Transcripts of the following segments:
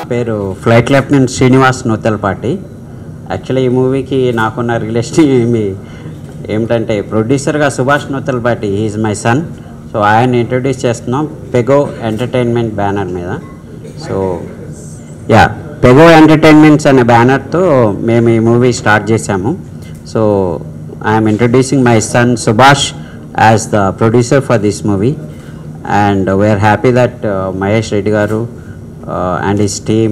పేరు flight lieutenant Srinivas Nuthalapati actually ఈ మూవీకి నాకున్న రిలేషన్ ఏమి ఏమిటంటే ప్రొడ్యూసర్గా Subhash Nuthalapati is my son so ఆయన ఇంట్రొడ్యూస్ చేస్తున్నాం పెగో ఎంటర్టైన్మెంట్ బ్యానర్ మీద సో యా పెగో ఎంటర్టైన్మెంట్స్ అనే బ్యానర్తో మేము ఈ మూవీ స్టార్ట్ చేశాము so I'm introducing my son Subhash as the producer for this movie and we're happy that Mahesh Reddy garu and his team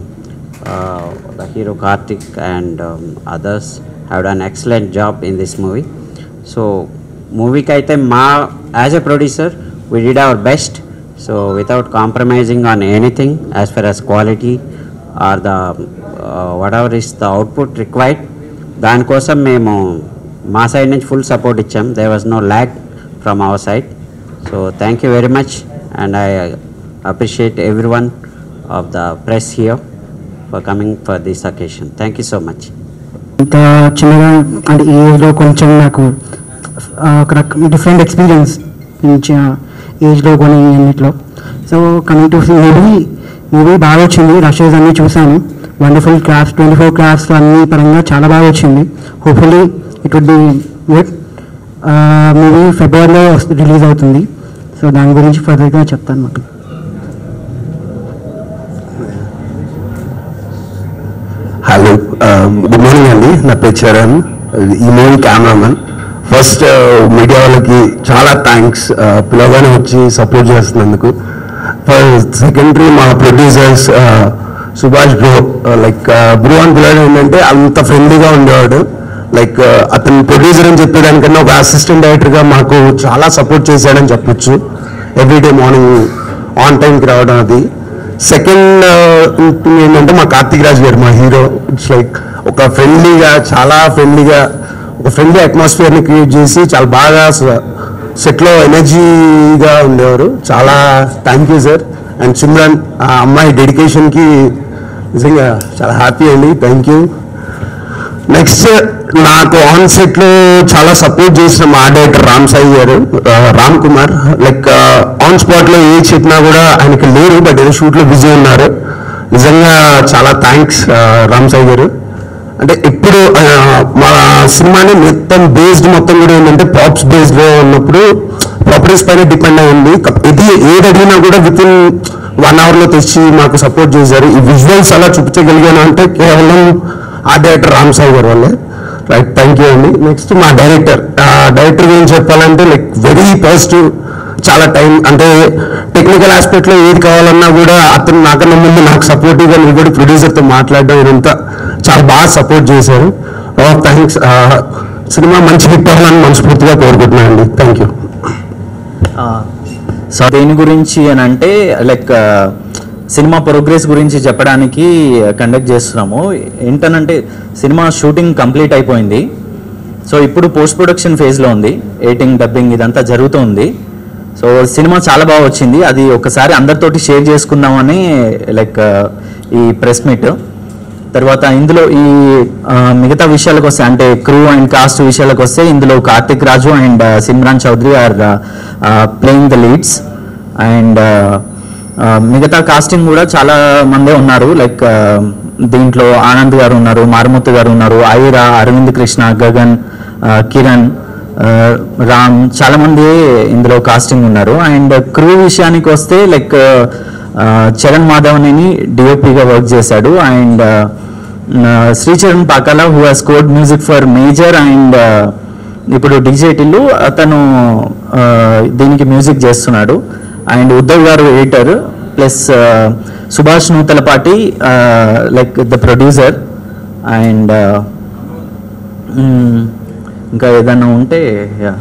the hero Karthik and others have done excellent job in this movie so మూవీకి అయితే మా as a producer we did our best so without compromising on anything as far as quality or the whatever is the output required దానికోసం మేము మా side నుంచి full support ఇచ్చాం there was no lack from our side so thank you very much and I appreciate every one of the press here for coming for this occasion thank you so much ఇంత చిన్నగా అంటే ఈ ఏజ్లో కొంచెం నాకు ఆ, ఒక రకం డిఫరెంట్ ఎక్స్పీరియన్స్ నుంచి ఏజ్లో కొన్ని అన్నిట్లో so coming to movie movie బాగా వచ్చింది రషెస్ అన్నీ చూశాను wonderful crafts twenty four crafts అన్ని పరంగా చాలా బాగా వచ్చింది hopefully it would be good movie ఫిబ్రవరిలో రిలీజ్ అవుతుంది సో దాని గురించి ఫర్దర్గా చెప్తాను మాకు హలో గుడ్ మార్నింగ్ అండి నా పేరు చరణ్ ఈ మూవీ కెమెరామెన్ ఫస్ట్ మీడియా వాళ్ళకి చాలా థ్యాంక్స్ పిలవగానే వచ్చి సపోర్ట్ చేస్తున్నందుకు సెకండరీ మా producers Subhash bro like bro అని పిలవడం ఏంటంటే అంత ఫ్రెండ్లీగా ఉండేవాడు లైక్ అతను ప్రొడ్యూసర్ అని చెప్పేదానికన్నా ఒక అసిస్టెంట్ డైరెక్టర్గా మాకు చాలా సపోర్ట్ చేశాడని చెప్పొచ్చు ఎవ్రీడే మార్నింగ్ ఆన్ టైంకి రావడం అది సెకండ్ ఏంటంటే మా కార్తీక్ రాజ్ గారు మా హీరో ఇట్స్ లైక్ ఒక ఫ్రెండ్లీగా చాలా ఫ్రెండ్లీగా ఒక ఫ్రెండ్లీ అట్మాస్ఫియర్ని క్రియేట్ చేసి చాలా బాగా సెట్లో ఎనర్జీగా ఉండేవారు చాలా thank you sir and Simran ఆ అమ్మాయి డెడికేషన్కి నిజంగా చాలా హ్యాపీ అండి థ్యాంక్ యూ నెక్స్ట్ నాకు ఆన్ సెట్ లో చాలా సపోర్ట్ చేసిన మా డైరెక్టర్ రామ్ సాయి గారు ఆ, Ram Kumar like on spot లో ఏ చెప్పినా కూడా ఆయనకి లేరు బట్ ఏదో షూట్ లో బిజీ ఉన్నారు నిజంగా చాలా థ్యాంక్స్ రామ్ సాయి గారు అంటే ఇప్పుడు ఆ, మా సినిమాని మొత్తం బేస్డ్ మొత్తం కూడా ఏంటంటే పాప్స్ బేస్డ్ లో ఉన్నప్పుడు ప్రాపర్టీస్ పైన డిపెండ్ అయింది ఇది ఏది అడిగినా కూడా విత్ ఇన్ వన్ అవర్ లో తెచ్చి మాకు సపోర్ట్ చేశారు ఈ విజువల్స్ అలా చూపించగలిగాను అంటే కేవలం ఆ డైరెక్టర్ రామ్ సాయి గారు వల్లే రైట్ థ్యాంక్ యూ అండి నెక్స్ట్ మా డైరెక్టర్ డైరెక్టర్ గురించి చెప్పాలంటే లైక్ వెరీ పాజిటివ్ చాలా టైం అంటే టెక్నికల్ ఆస్పెక్ట్ లో ఏది కావాలన్నా కూడా అతను నాకన్నా ముందు నాకు సపోర్టివ్ గా నిలబడి ప్రొడ్యూసర్ తో మాట్లాడడం ఇదంతా చాలా బాగా సపోర్ట్ చేశారు థ్యాంక్స్ సినిమా మంచి హిట్ అవ్వాలని మనస్ఫూర్తిగా కోరుకుంటున్నాను అండి థ్యాంక్ యూ సో దేని గురించి అని అంటే లైక్ సినిమా ప్రోగ్రెస్ గురించి చెప్పడానికి కండక్ట్ చేస్తున్నాము ఏంటనంటే సినిమా షూటింగ్ కంప్లీట్ అయిపోయింది సో ఇప్పుడు పోస్ట్ ప్రొడక్షన్ ఫేజ్లో ఉంది ఎడిటింగ్ డబ్బింగ్ ఇదంతా జరుగుతుంది సో సినిమా చాలా బాగా వచ్చింది అది ఒకసారి అందరితోటి షేర్ చేసుకుందామని లైక్ ఈ ప్రెస్ మీట్ తర్వాత ఇందులో ఈ ఆ, మిగతా విషయాలకు వస్తే అంటే క్రూ అండ్ కాస్ట్ విషయాలకు వస్తే ఇందులో Karthik Raju and Simran Chowdary are playing the leads and మిగతా కాస్టింగ్ కూడా చాలా మందే ఉన్నారు లైక్ దీంట్లో ఆనంద్ గారు ఉన్నారు మారుమూర్తి గారు ఉన్నారు ఐరా అరవింద్ కృష్ణ గగన్ ఆ, కిరణ్ ఆ, రామ్ చాలా మంది ఇందులో కాస్టింగ్ ఉన్నారు అండ్ క్రూ విషయానికి వస్తే లైక్ ఆ, చరణ్ మాధవన్ అని డిఓపిగా వర్క్ చేశాడు and Sricharan Pakala who has scored music for Major and ఇప్పుడు డీజే టిల్లు అతను ఆ, దీనికి మ్యూజిక్ చేస్తున్నాడు and Uddhav garu editor plus Subhash Nuthalapati like the producer and ఇంకా ఏదన్నా ఉంటే యా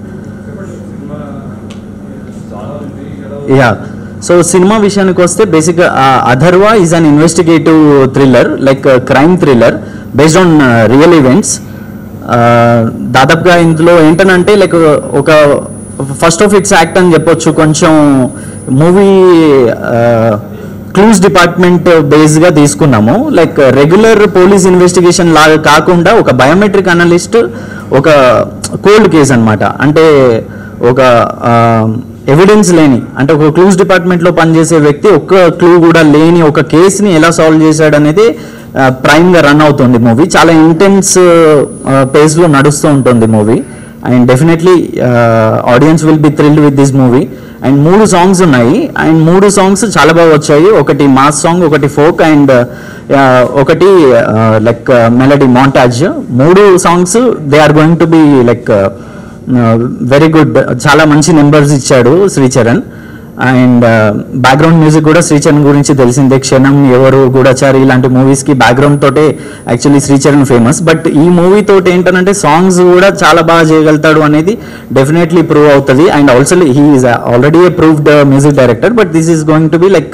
యా సో సినిమా విషయానికి వస్తే బేసిక్గా Atharva is an investigative thriller like crime thriller based on real events దాదాపుగా ఇందులో ఏంటనంటే లైక్ ఒక ఫస్ట్ ఆఫ్ ఇట్స్ యాక్ట్ అని చెప్పొచ్చు కొంచెం మూవీ క్లూస్ డిపార్ట్మెంట్ బేస్గా తీసుకున్నాము లైక్ రెగ్యులర్ పోలీస్ ఇన్వెస్టిగేషన్ లాగా కాకుండా ఒక బయోమెట్రిక్ అనలిస్ట్ ఒక కోల్డ్ కేస్ అన్నమాట అంటే ఒక ఎవిడెన్స్ లేని అంటే ఒక క్లూస్ డిపార్ట్మెంట్లో పనిచేసే వ్యక్తి ఒక్క క్లూ కూడా లేని ఒక కేసుని ఎలా సాల్వ్ చేశాడు అనేది ప్రైమ్గా రన్ అవుతుంది మూవీ చాలా ఇంటెన్స్ పేస్లో నడుస్తూ ఉంటుంది movie and definitely audience will be thrilled with this movie and మూడు సాంగ్స్ ఉన్నాయి అండ్ మూడు సాంగ్స్ చాలా బాగా వచ్చాయి ఒకటి మాస్ సాంగ్ ఒకటి ఫోక్ అండ్ ఒకటి లైక్ మెలడీ మాంటాజ్ మూడు songs they are going to be like very good చాలా మంచి నెంబర్స్ ఇచ్చాడు శ్రీచరణ్ అండ్ బ్యాక్గ్రౌండ్ మ్యూజిక్ కూడా శ్రీచరణ్ గురించి తెలిసిందే క్షణం ఎవరు గూఢచారి ఇలాంటి మూవీస్కి బ్యాక్గ్రౌండ్ తోటే యాక్చువల్లీ శ్రీచరణ్ ఫేమస్ బట్ ఈ మూవీ తోటి ఏంటంటే సాంగ్స్ కూడా చాలా బాగా చేయగలుగుతాడు అనేది డెఫినెట్లీ ప్రూవ్ అవుతుంది and also he is already a proved music director but this is going to be like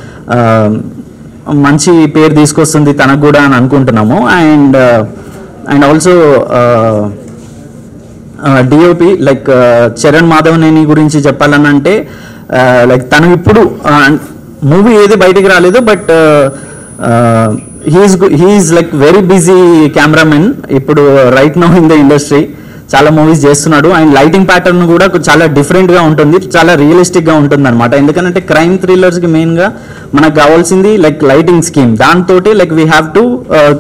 మంచి పేరు తీసుకొస్తుంది తనకు కూడా అని అనుకుంటున్నాము and and also DOP like Charan Madhavaneni గురించి చెప్పాలనంటే లైక్ తను ఇప్పుడు మూవీ ఏది బయటికి రాలేదు but he's he's like very busy cameraman ఇప్పుడు right now in the industry చాలా మూవీస్ చేస్తున్నాడు అండ్ లైటింగ్ ప్యాటర్న్ కూడా చాలా డిఫరెంట్ గా ఉంటుంది చాలా రియలిస్టిక్ గా ఉంటుంది అనమాట ఎందుకంటే క్రైమ్ థ్రిల్లర్స్ కి మెయిన్ గా మనకు కావాల్సింది లైక్ లైటింగ్ స్కీమ్ దాంతో లైక్ వీ హ్యావ్ టు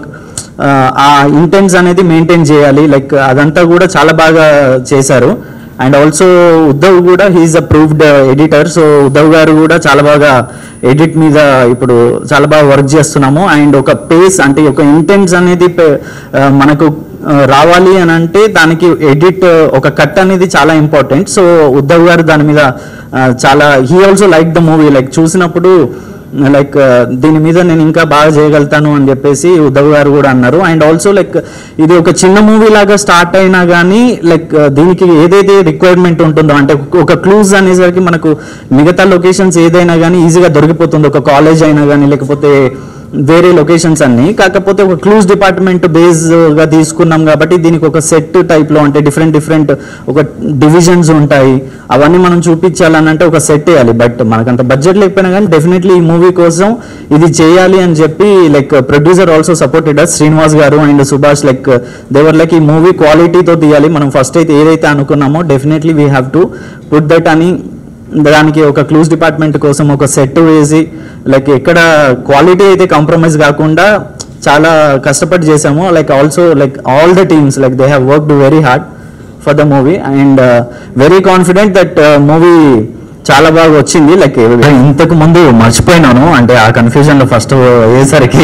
ఆ ఇంటెన్స్ అనేది మెయింటైన్ చేయాలి లైక్ అదంతా కూడా చాలా బాగా చేశారు అండ్ ఆల్సో ఉద్ధవ్ కూడా he's a proved editor so Uddhav garu కూడా చాలా బాగా ఎడిట్ మీద ఇప్పుడు చాలా బాగా వర్క్ చేస్తున్నాము అండ్ ఒక పేస్ అంటే ఒక ఇంటెన్స్ అనేది pe- ఆ, మనకు ఆ, రావాలి అని అంటే దానికి ఎడిట్ ఒక కట్ అనేది చాలా ఇంపార్టెంట్ సో ఉద్ధవ్ గారు దాని మీద ఆ, చాలా he also like the movie like చూసినప్పుడు లైక్ దీని మీద నేను ఇంకా బాగా చేయగలుగుతాను అని చెప్పేసి ఉద్ధవ్ గారు కూడా అన్నారు అండ్ ఆల్సో లైక్ ఇది ఒక చిన్న మూవీ లాగా స్టార్ట్ అయినా కానీ లైక్ దీనికి ఏదైతే రిక్వైర్మెంట్ ఉంటుందో అంటే ఒక క్లూజ్ అనేసరికి మనకు మిగతా లొకేషన్స్ ఏదైనా కానీ ఈజీగా దొరికిపోతుంది ఒక కాలేజ్ అయినా కానీ లేకపోతే వేరే లొకేషన్స్ అన్ని కాకపోతే ఒక క్లూజ్ డిపార్ట్మెంట్ బేస్ గా తీసుకున్నాం కాబట్టి దీనికి ఒక సెట్ టైప్ లో అంటే డిఫరెంట్ డిఫరెంట్ ఒక డివిజన్స్ ఉంటాయి అవన్నీ మనం చూపించాలని అంటే ఒక సెట్ వేయాలి బట్ మనకంత బడ్జెట్ లేకపోయినా కానీ డెఫినెట్లీ ఈ మూవీ కోసం ఇది చేయాలి అని చెప్పి like producer also supported Srinivas garu and Subhash like they were like ఈ మూవీ క్వాలిటీతో తీయాలి మనం ఫస్ట్ అయితే ఏదైతే అనుకున్నామో definitely we have to put that అని దానికి ఒక క్లూజ్ డిపార్ట్మెంట్ కోసం ఒక సెట్ వేసి లైక్ ఎక్కడ క్వాలిటీ అయితే కాంప్రమైజ్ కాకుండా చాలా కష్టపడి చేసాము like also like all the teams like they have worked very hard for the movie and very confident that movie చాలా బాగా వచ్చింది లైక్ ఇంతకు ముందు మర్చిపోయినాను అంటే ఆ కన్ఫ్యూజన్లో ఫస్ట్ అయ్యేసరికి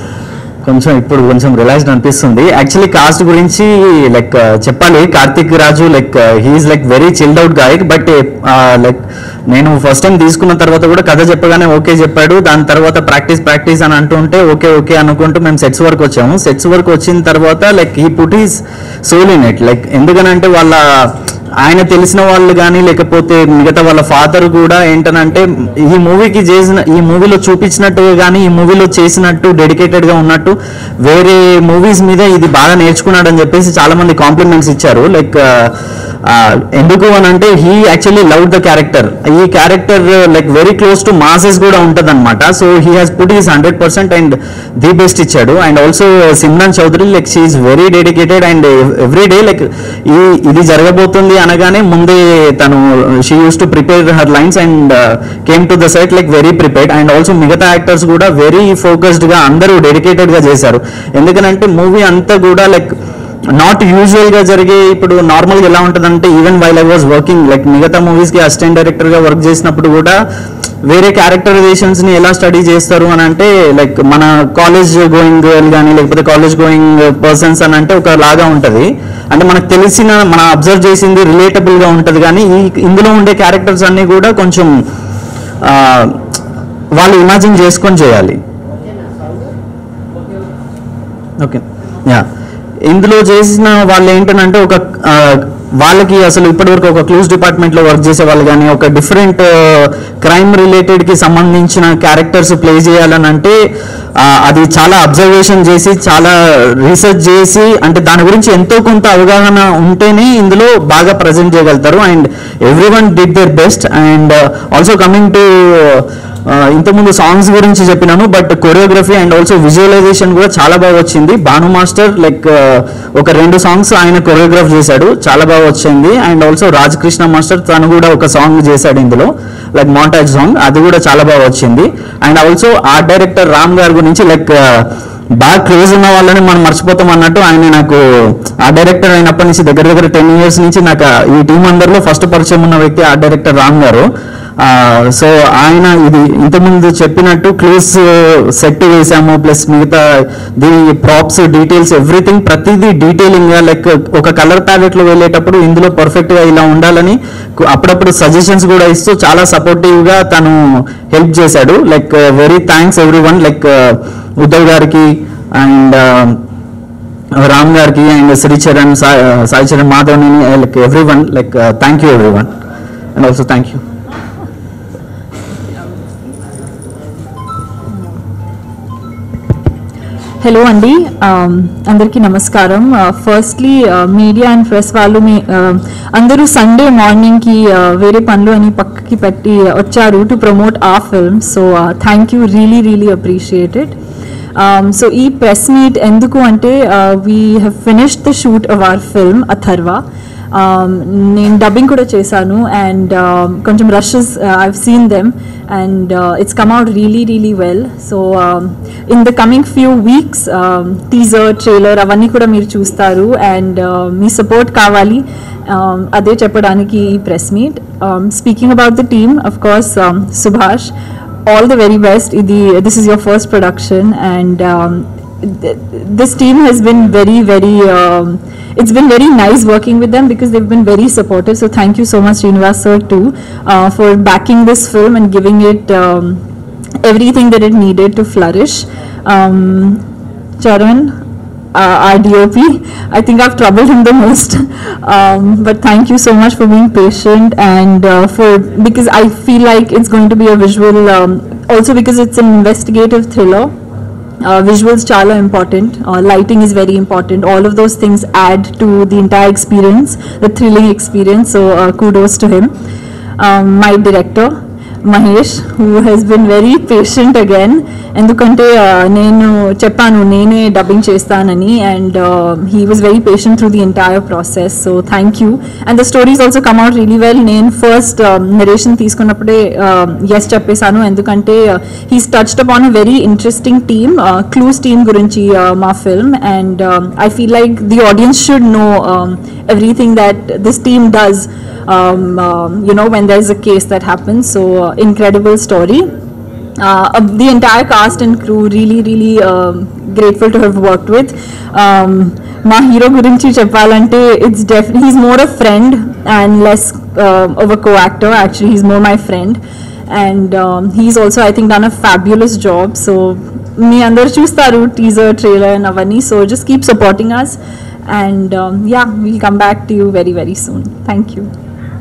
కొంచెం ఇప్పుడు కొంచెం రిలాక్స్డ్ అనిపిస్తుంది యాక్చువల్లీ కాస్ట్ గురించి లైక్ చెప్పాలి Karthik Raju like he's like very chilled out guy but like నేను ఫస్ట్ టైం తీసుకున్న తర్వాత కూడా కథ చెప్పగానే ఓకే చెప్పాడు దాని తర్వాత ప్రాక్టీస్ ప్రాక్టీస్ అని అంటుంటే ఓకే ఓకే అనుకుంటూ మేము సెట్స్ వరకు వచ్చాము సెట్స్ వరకు వచ్చిన తర్వాత like he put his soul in it like ఎందుకనంటే వాళ్ళ ఆయన తెలిసిన వాళ్ళు కానీ లేకపోతే మిగతా వాళ్ళ ఫాదర్ కూడా ఏంటనంటే ఈ మూవీకి చేసిన ఈ మూవీలో చూపించినట్టుగా కానీ ఈ మూవీలో చేసినట్టు డెడికేటెడ్ గా ఉన్నట్టు వేరే మూవీస్ మీద ఇది బాగా నేర్చుకున్నాడు అని చెప్పేసి చాలా మంది కాంప్లిమెంట్స్ ఇచ్చారు లైక్ ఎందుకు అని అంటే he actually love the character ఈ character like very close to masses కూడా ఉంటుంది అనమాట so he has put his hundred percent and the best ఇచ్చాడు and also Simran Chowdary like she's very dedicated and every day like ఈ ఇది జరగబోతుంది అనగానే ముందే తను she use to prepare her lines and came to the set like very prepared and also మిగతా actors కూడా very focused గా అందరూ డెడికేటెడ్ గా చేశారు ఎందుకనంటే మూవీ అంతా కూడా లైక్ నాట్ యూజువల్ గా జరిగే ఇప్పుడు నార్మల్ గా ఎలా ఉంటుందంటే even while I was working like మిగతా మూవీస్ కి అసిస్టెంట్ డైరెక్టర్ గా వర్క్ చేసినప్పుడు కూడా వేరే క్యారెక్టరైజేషన్స్ ని ఎలా స్టడీ చేస్తారు అని అంటే లైక్ మన కాలేజ్ గోయింగ్ గర్ల్ కానీ లేకపోతే కాలేజ్ గోయింగ్ పర్సన్స్ అని అంటే ఒక లాగా ఉంటది అంటే మనకు తెలిసిన మనం అబ్జర్వ్ చేసింది రిలేటబుల్ గా ఉంటది కానీ ఈ ఇందులో ఉండే క్యారెక్టర్స్ అన్ని కూడా కొంచెం ఆ, వాళ్ళు ఇమాజిన్ చేసుకొని చేయాలి ఓకే యా ఇందులో చేసిన వాళ్ళు ఏంటంటే ఒక ఆ, వాళ్ళకి అసలు ఇప్పటివరకు ఒక క్లూజ్ డిపార్ట్మెంట్ లో వర్క్ చేసే వాళ్ళు కానీ ఒక డిఫరెంట్ క్రైమ్ రిలేటెడ్ కి సంబంధించిన క్యారెక్టర్స్ ప్లే చేయాలని అంటే ఆ, అది చాలా అబ్జర్వేషన్ చేసి చాలా రీసెర్చ్ చేసి అంటే దాని గురించి ఎంతో కొంత అవగాహన ఉంటేనే ఇందులో బాగా ప్రజెంట్ చేయగలుగుతారు and every one did their best and also coming to ఇంతకుముందు సాంగ్స్ గురించి చెప్పినాను but choreography and also visualisation కూడా చాలా బాగా వచ్చింది భాను మాస్టర్ లైక్ ఒక రెండు సాంగ్స్ ఆయన కొరియోగ్రాఫ్ చేశాడు చాలా బాగా వచ్చింది and also Raj Krishna master తను కూడా ఒక సాంగ్ చేశాడు ఇందులో లైక్ మాంటాజ్ సాంగ్ అది కూడా చాలా బాగా వచ్చింది and also art director Ram గారి గురించి లైక్ బాగా క్రేజ్ ఉన్న వాళ్ళని మనం మర్చిపోతాం అన్నట్టు ఆయన నాకు ఆ డైరెక్టర్ అయినప్పటి నుంచి దగ్గర దగ్గర టెన్ ఇయర్స్ నుంచి నాకు ఆ- ఈ టీం అందరిలో ఫస్ట్ పరిచయం ఉన్న వ్యక్తి ఆ డైరెక్టర్ రామ్ గారు సో ఆయన ఇది ఇంతకుముందు చెప్పినట్టు క్లూస్ సెట్ వేసాము ప్లస్ మిగతా దీని ప్రాప్స్ డీటెయిల్స్ ఎవ్రీథింగ్ ప్రతిదీ డీటెయిలింగ్ గా లైక్ ఒక కలర్ ప్యాలెట్ లో వెళ్ళేటప్పుడు ఇందులో పర్ఫెక్ట్ గా ఇలా ఉండాలని కు- అప్పుడప్పుడు సజెషన్స్ కూడా ఇస్తూ చాలా సపోర్టివ్ గా తను హెల్ప్ చేశాడు like very thanks every one like Uddhav గారికి అండ్ రామ్ గారికి అండ్ శ్రీచరణ్ సాయి సాయి చరణ్ మాధవ్ని like every one like thank you every one and also thank you hello అండి um, అందరికీ నమస్కారం ఫస్ట్లీ మీడియా అండ్ ప్రెస్ వాళ్ళు మీ uh, అందరూ సండే మార్నింగ్కి వేరే పనులు అని పక్కకి పెట్టి వచ్చారు to promote a film so thank you really really appreciated so ఈ ప్రెస్ మీట్ ఎందుకు అంటే we have finished the shoot of our film Atharva Um, నేను డబ్బింగ్ కూడా చేశాను అండ్ కొంచెం rushes I've seen them and it's come out really really well so in the coming few weeks teaser trailer అవన్నీ కూడా మీరు చూస్తారు అండ్ మీ సపోర్ట్ కావాలి Um, అదే చెప్పడానికి ఈ press meet speaking about the team of course Subhash all the very best ఇది this is your first production and th- this team has been very very um, it's been very nice working with them because they've been very supportive so thank you so much Srinivas sir too uh, for backing this film and giving it um, everything that it needed to flourish um, Charan uh, our DOP. I think I've troubled him the most. Um, but thank you so much for being patient and uh, for because I feel like it's going to be a visual. Um, also because it's an investigative thriller. Uh, visuals chala important. Uh, lighting is very important. All of those things add to the entire experience, the thrilling experience. So uh, kudos to him. Um, my director, Mahesh who has been very patient again ఎందుకంటే uh, నేను చెప్పాను నేనే dubbing చేస్తానని and he was very patient through the entire process so thank you and the stories also come out really well నేను first narration తీసుకున్నప్పుడే yes చెప్పేశాను ఎందుకంటే he's touched upon a very interesting team clues team గురించి uh, మా film and I feel like the audience should know everything that this team does um, um, you know, when there's a case that happens. So, uh, incredible story. Uh, uh, the entire cast and crew really, really um, grateful to have worked with. Um, మా hero గురించి చెప్పాలంటే it's def he's more a friend and less of a co actor actually he's more my friend and he's also I think done a fabulous job so మీ అందరు చూస్తారు teaser trailer and అవన్నీ so just keep supporting us and yeah will come back to you very very soon thank you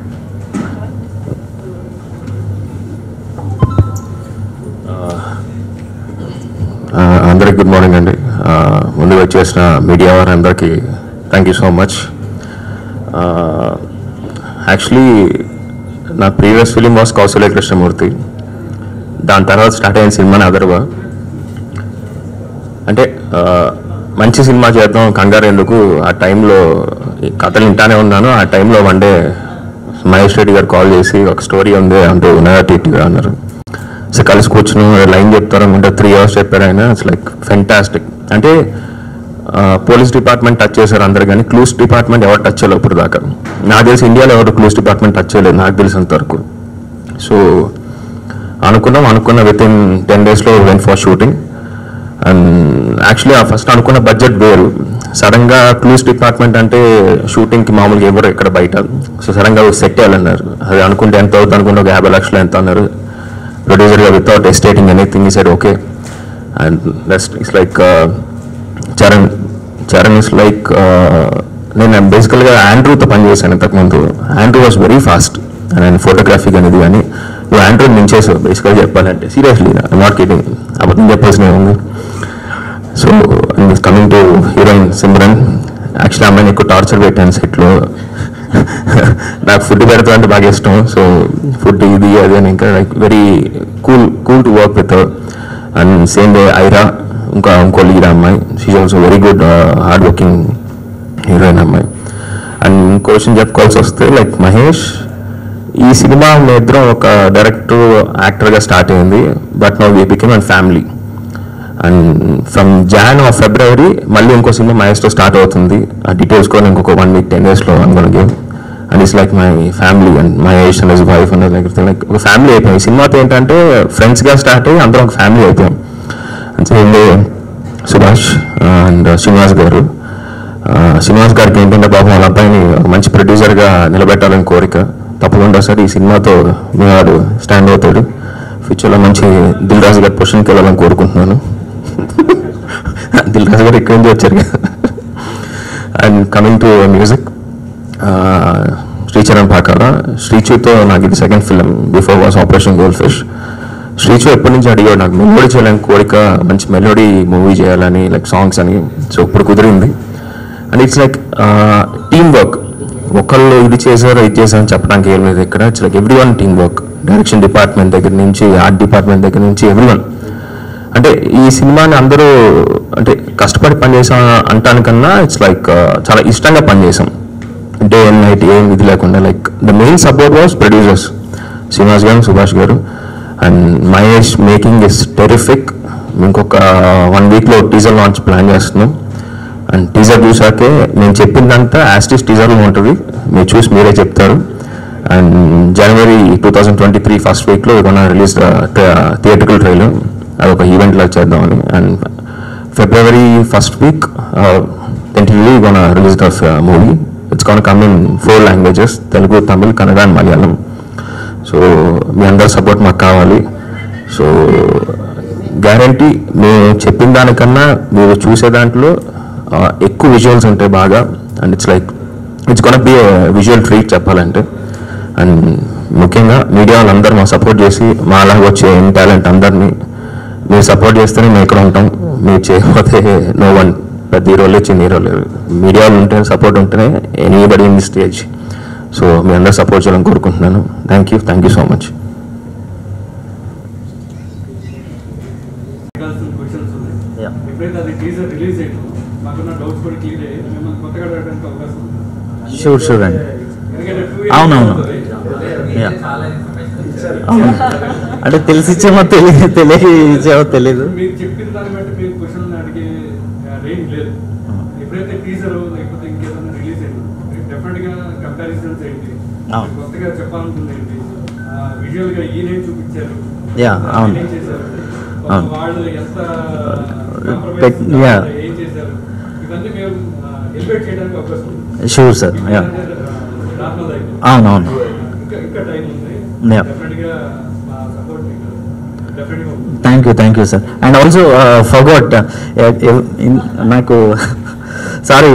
ఆ, అందరికి good morning అండి ఆ, ముందుగా వచ్చేసిన మీడియా వారందరికీ thank you so much actually నా previous film was Kousalya Krishnamurthy దాని తర్వాత స్టార్ట్ అయిన సినిమాని అదర్వా అంటే ఆ, మంచి సినిమా చేద్దాం కంగారు ఎందుకు ఆ టైంలో ఈ కథలు వింటానే ఉన్నాను ఆ టైంలో వన్ డే మహేష్ రెడ్డి గారు కాల్ చేసి ఒక స్టోరీ ఉంది అంటే ఉన్నట్టు అన్నారు సో కలిసి కూర్చుని లైన్ చెప్తారు అనుకుంటే త్రీ అవర్స్ చెప్పారు ఆయన ఇట్స్ లైక్ ఫెంటాస్టిక్ అంటే పోలీస్ డిపార్ట్మెంట్ టచ్ చేశారు అందరు కానీ క్లూస్ డిపార్ట్మెంట్ ఎవరు టచ్ చేయలేదు ఇప్పుడు దాకా నాకు తెలిసి ఇండియాలో ఎవరు క్లూస్ డిపార్ట్మెంట్ టచ్ చేయలేదు నాకు తెలిసినంత వరకు సో అనుకున్నాం అనుకున్న విత్ ఇన్ టెన్ డేస్లో when for shooting and actually ఆ ఫస్ట్ అనుకున్న బడ్జెట్ వేరు సడన్గా క్లూస్ డిపార్ట్మెంట్ అంటే షూటింగ్కి మామూలుగా ఎవరు ఇక్కడ బయట సో సడన్గా సెట్ చేయాలన్నారు అది అనుకుంటే ఎంత అవుతుంది అనుకుంటే ఒక యాభై లక్షలు ఎంత అన్నారు ప్రొడ్యూసర్గా వితౌట్ ఎస్టేటింగ్ ఎనీథింగ్ ఈ side okay and that's it's like Charan Charan is like నేను బేసికల్గా ఆండ్రూతో పనిచేశాను ఇంతకుముందు Andrew was very fast and ఆయన ఫోటోగ్రఫీ అనేది కానీ నువ్వు ఆండ్రూ మించేసావు బేసికల్గా చెప్పాలంటే సీరియస్లీ నాట్ కిటింగ్ అబద్ధం చెప్పాల్సిన ఉంది so coming to heroine Simran actually అమ్మాయిని ఎక్కువ టార్చర్ పెట్టాను సెట్లో నాకు ఫుడ్ పెడతా అంటే బాగా ఇష్టం సో ఫుడ్ ఇది అది అని ఇంకా like very cool cool to work with and same day Aira ఇంకా ఇంకో లీడ్ అమ్మాయి she's also very good hard working heroine అమ్మాయి అండ్ ఇంకో విషయం చెప్పుకోవాల్సి వస్తే లైక్ మహేష్ ఈ సినిమా మీ ఇద్దరం ఒక డైరెక్టర్ యాక్టర్గా స్టార్ట్ అయింది but no we became and family and from Jan of February మళ్ళీ ఇంకో సినిమా మహేష్తో స్టార్ట్ అవుతుంది ఆ డీటెయిల్స్ కూడా ఇంకొక వన్ వీక్ టెన్ డేస్లో అనుకోని game and it's like my family and Mahesh and his wife and like like ఒక ఫ్యామిలీ అయిపోయాం ఈ సినిమాతో ఏంటంటే ఫ్రెండ్స్గా స్టార్ట్ అయ్యి అందరం ఒక ఫ్యామిలీ అయిపోయాం and same day Subhash and Srinivas garu ఆ, శ్రీనివాస్ గారికి ఏంటంటే పాపం వాళ్ళ అబ్బాయిని ఒక మంచి ప్రొడ్యూసర్గా నిలబెట్టాలని కోరిక తప్పకుండా సార్ ఈ సినిమాతో మీ వాడు స్టాండ్ అవుతాడు ఫ్యూచర్లో మంచి దిల్ రాజు గారి పొజిషన్కి వెళ్ళాలని కోరుకుంటున్నాను దిల్ రాజు గారు ఇక్కడి నుంచి వచ్చారు కదా and coming to music Sricharan Pakala శ్రీచుతో నాకు ఇది second film before was Operation Gold Fish Srichu ఎప్పటి నుంచి అడిగాడు నాకు మెలోడీ చేయాలని కోరిక మంచి మెలోడీ మూవీ చేయాలని లైక్ సాంగ్స్ అని సో ఇప్పుడు కుదిరింది and it's like team work ఒకళ్ళు ఇది చేశారు ఇది చేశారని చెప్పడానికి ఏం లేదు ఇక్కడ it's like every everyone team work direction department దగ్గర నుంచి ఆర్ట్ డిపార్ట్మెంట్ దగ్గర నుంచి ఎవ్రీ వన్ అంటే ఈ సినిమాని అందరూ అంటే కష్టపడి పనిచేసాం అంటానికన్నా ఇట్స్ లైక్ చాలా ఇష్టంగా పనిచేసాం డే అండ్ నైట్ ఏం ఇది లేకుండా like the main support was producers Srinivas garu Subhash garu and Mahesh making is terrific ఇంకొక వన్ వీక్లో టీజర్ లాంచ్ ప్లాన్ చేస్తున్నాం అండ్ టీజర్ చూసాకే నేను చెప్పిందంతా యాస్టిస్ టీజర్లో ఉంటుంది మీరు చూసి మీరే చెప్తారు and January two thousand twenty three first వీక్లో ఇవన్న రిలీజ్ థియేటికల్ ట్రైలర్ అది ఒక ఈవెంట్ లాగా చేద్దామని and February first week tentatively gonna release the movie it's can come in four languages Telugu Tamil Kannada and Malayalam so మీ అందరి సపోర్ట్ మాకు కావాలి సో గ్యారంటీ మేము చెప్పిన దానికన్నా మీరు చూసే దాంట్లో ఆ, ఎక్కువ విజువల్స్ ఉంటాయి బాగా and it's like it's gonna be visual treat చెప్పాలంటే అండ్ ముఖ్యంగా మీడియా వాళ్ళందరూ మా సపోర్ట్ చేసి మా అలాగ వచ్చే ఎన్ టాలెంట్ అందరినీ మీరు సపోర్ట్ చేస్తేనే మేము ఇక్కడ ఉంటాం మీరు చేయకపోతే నో వన్ పెద్ద హీరోలు చిన్న హీరోలు లేరు మీడియా వాళ్ళు ఉంటే సపోర్ట్ ఉంటేనే anybody in the stage so మీ అందరూ సపోర్ట్ చేయాలని కోరుకుంటున్నాను thank you thank you so much అడగాల్సిన క్వశ్చన్స్ ఉన్నాయి ఎప్పుడైతే అది టీజర్ రిలీజ్ అయ్యిందో మాకున్న డౌట్స్ కూడా క్లియర్ అయ్యి మిమ్మల్ని కొత్తగా అడగడానికి అవకాశం ఉంది షూర్ షూర్ అండి ఎందుకంటే two years అవునవును. అవుతుంది. Yeah. అవును. అంటే తెలిసి ఇచ్చేమో తెలియదు తెలియక ఇచ్చేమో తెలీదు మీరు చెప్పిన దాన్ని బట్టి మీరు క్వశ్చన్ అడిగే రేంజ్ లేదు ఎప్పుడైతే టీజర్ లేకపోతే ఇంకేదైనా రిలీజ్ అయిందో డెఫినెట్ గా కంపారిజన్స్ ఏంటి అవును. కొత్తగా చెప్పాలనుకుంది ఏంటి విజువల్ గా ఈయన చూపించారు Yeah, అవును. ఏం చేశారు అవును. వాళ్ళు ఎంత compromise పెట్- ఉన్నారు, yeah. ఏం చేశారు ఇవన్నీ మేము ఎలివేట్ చేయడానికి అవకాశం ఉంది షూర్ సార్ యా నార్మల్ అయిపోయింది అవునవును ఇంకా ఇంకా టైం ఉంది Yeah. డెఫినెట్ గా మా సపోర్ట్ మీకు డెఫినెట్ గా ఉంటుంది thank you thank you sir and also forgot నాకు సారీ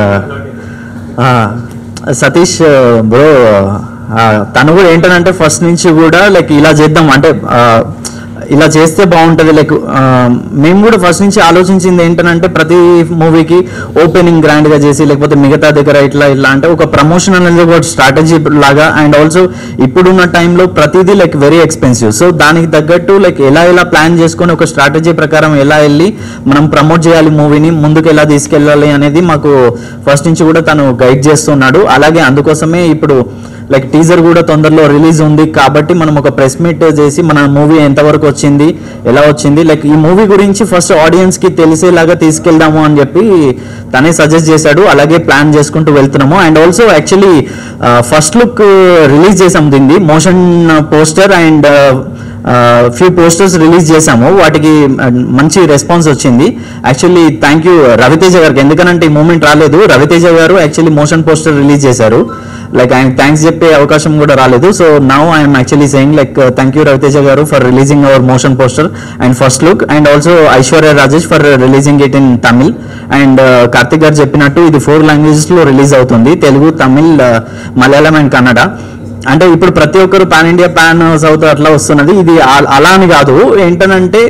సతీష్ బ్రో తను కూడా ఏంటంటే ఫస్ట్ నుంచి కూడా లైక్ ఇలా చేద్దాం అంటే uh, ఇలా చేస్తే బాగుంటుంది లైక్ మేము కూడా ఫస్ట్ నుంచి ఆలోచించింది ఏంటంటే ప్రతి మూవీకి ఓపెనింగ్ గ్రాండ్గా చేసి లేకపోతే మిగతా దగ్గర ఇట్లా ఇట్లా అంటే ఒక ప్రమోషన్ అనేది ఒక స్ట్రాటజీ లాగా అండ్ ఆల్సో ఇప్పుడున్న టైంలో ప్రతిదీ లైక్ వెరీ ఎక్స్పెన్సివ్ సో దానికి తగ్గట్టు లైక్ ఎలా ఎలా ప్లాన్ చేసుకొని ఒక స్ట్రాటజీ ప్రకారం ఎలా వెళ్ళి మనం ప్రమోట్ చేయాలి మూవీని ముందుకు ఎలా తీసుకెళ్ళాలి అనేది మాకు ఫస్ట్ నుంచి కూడా తను గైడ్ చేస్తున్నాడు అలాగే అందుకోసమే ఇప్పుడు లైక్ టీజర్ కూడా తొందరలో రిలీజ్ ఉంది కాబట్టి మనం ఒక ప్రెస్ మీట్ చేసి మన మూవీ ఎంతవరకు వచ్చింది ఎలా వచ్చింది లైక్ ఈ మూవీ గురించి ఫస్ట్ ఆడియన్స్ కి తెలిసేలాగా తీసుకెళ్దాము అని చెప్పి తనే సజెస్ట్ చేశాడు అలాగే ప్లాన్ చేసుకుంటూ వెళ్తున్నాము and also actually first look release చేసాం దీన్ని motion poster and few posters release చేశాము వాటికి uh, మంచి రెస్పాన్స్ వచ్చింది యాక్చువల్లీ థ్యాంక్ యూ రవితేజ గారికి ఎందుకనంటే ఈ మూమెంట్ రాలేదు Ravi Teja garu actually motion poster release చేశారు లైక్ ఆయన థ్యాంక్స్ చెప్పే అవకాశం కూడా రాలేదు so now I'm actually saying like thank you Ravi Teja garu for releasing our motion poster and first look and also Aishwarya Rajesh for releasing it in Tamil and Karthik garu చెప్పినట్టు ఇది ఫోర్ లాంగ్వేజెస్ లో release అవుతుంది తెలుగు తమిళ్ uh, మలయాళం అండ్ కన్నడ అంటే ఇప్పుడు ప్రతి ఒక్కరు పాన్ ఇండియా పాన్ సౌత్ అట్లా వస్తున్నది ఇది ఆ- అలా అని కాదు ఏంటనంటే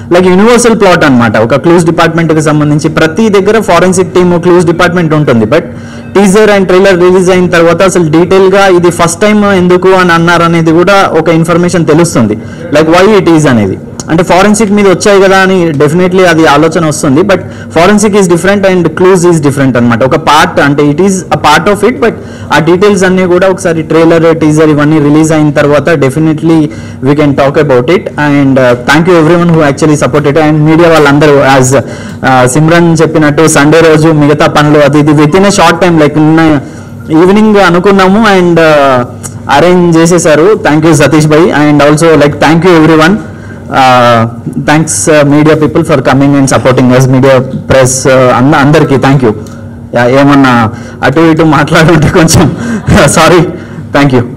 లైక్ యూనివర్సల్ ప్లాట్ అన్నమాట ఒక క్లూజ్ డిపార్ట్మెంట్ కి సంబంధించి ప్రతి దగ్గర ఫారెన్సిక్ టీమ్ క్లూజ్ డిపార్ట్మెంట్ ఉంటుంది but teaser and trailer release అయిన తర్వాత అసలు డీటెయిల్ గా ఇది ఫస్ట్ టైం ఎందుకు అని అన్నారు అనేది కూడా ఒక ఇన్ఫర్మేషన్ తెలుస్తుంది లైక్ వై ఇట్ ఈజ్ అనేది అంటే ఫారెన్సిక్ మీద వచ్చాయి కదా అని డెఫినెట్లీ అది ఆలోచన వస్తుంది but forensic is different and clues is different అనమాట ఒక పార్ట్ అంటే it is a part of it but ఆ డీటెయిల్స్ అన్ని కూడా ఒకసారి ట్రైలర్ టీజర్ ఇవన్నీ రిలీజ్ అయిన తర్వాత definitely we can talk about it and thank you every everyone who actually supported and media వాళ్ళందరూ యాజ్ సిమ్రన్ చెప్పినట్టు సండే రోజు మిగతా పనులు అది ఇది with in a short time like నిన్న ఈవినింగ్ అనుకున్నాము అండ్ అరేంజ్ చేసేసారు thank you Satish bhai and also like thank you every everyone thanks media people for coming and supporting us media press అందరికీ థ్యాంక్ యూ ఏమన్నా అటు ఇటు మాట్లాడుంటే కొంచెం సారీ థ్యాంక్ యూ